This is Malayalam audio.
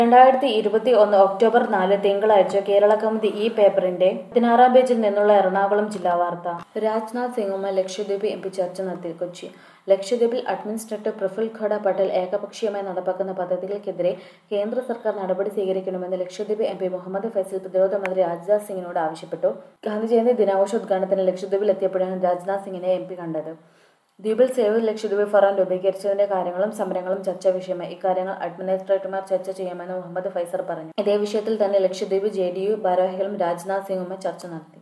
രണ്ടായിരത്തി ഇരുപത്തി ഒന്ന് ഒക്ടോബർ നാല് തിങ്കളാഴ്ച കേരള കൗമുദി ഈ പേപ്പറിന്റെ പതിനാറാം പേജിൽ നിന്നുള്ള എറണാകുളം ജില്ലാ വാർത്ത രാജ്നാഥ് സിംഗുമായി ലക്ഷദ്വീപ് എം പി ചർച്ച നടത്തി കൊച്ചി ലക്ഷദ്വീപിൽ അഡ്മിനിസ്ട്രേറ്റർ പ്രഫുൽ ഖഡ പട്ടേൽ ഏകപക്ഷീയമായി നടപ്പാക്കുന്ന പദ്ധതികൾക്കെതിരെ കേന്ദ്ര സർക്കാർ നടപടി സ്വീകരിക്കണമെന്ന് ലക്ഷദ്വീപ് എം പി മുഹമ്മദ് ഫൈസൽ പ്രതിരോധ മന്ത്രി രാജ്നാഥ് സിംഗിനോട് ആവശ്യപ്പെട്ടു ഗാന്ധി ജയന്തി ദിനാഘോഷോദ്ഘാടനത്തിന് ലക്ഷദ്വീപിൽ എത്തിയപ്പോഴാണ് രാജ്നാഥ് സിംഗിനെ എം പി കണ്ടത് ദ്വീപിൽ സേവ് ലക്ഷദ്വീപ് ഫറം രൂപീകരിച്ചതിന്റെ കാര്യങ്ങളും സമരങ്ങളും ചർച്ചാ വിഷയമായി ഇക്കാര്യങ്ങൾ അഡ്മിനിസ്ട്രേറ്റർമാർ ചർച്ച ചെയ്യുമെന്ന് മുഹമ്മദ് ഫൈസർ പറഞ്ഞു ഇതേ വിഷയത്തിൽ തന്നെ ലക്ഷദ്വീപ് ജെ ഡി യു ഭാരവാഹികളും രാജ്നാഥ് സിംഗുമായി ചർച്ച നടത്തി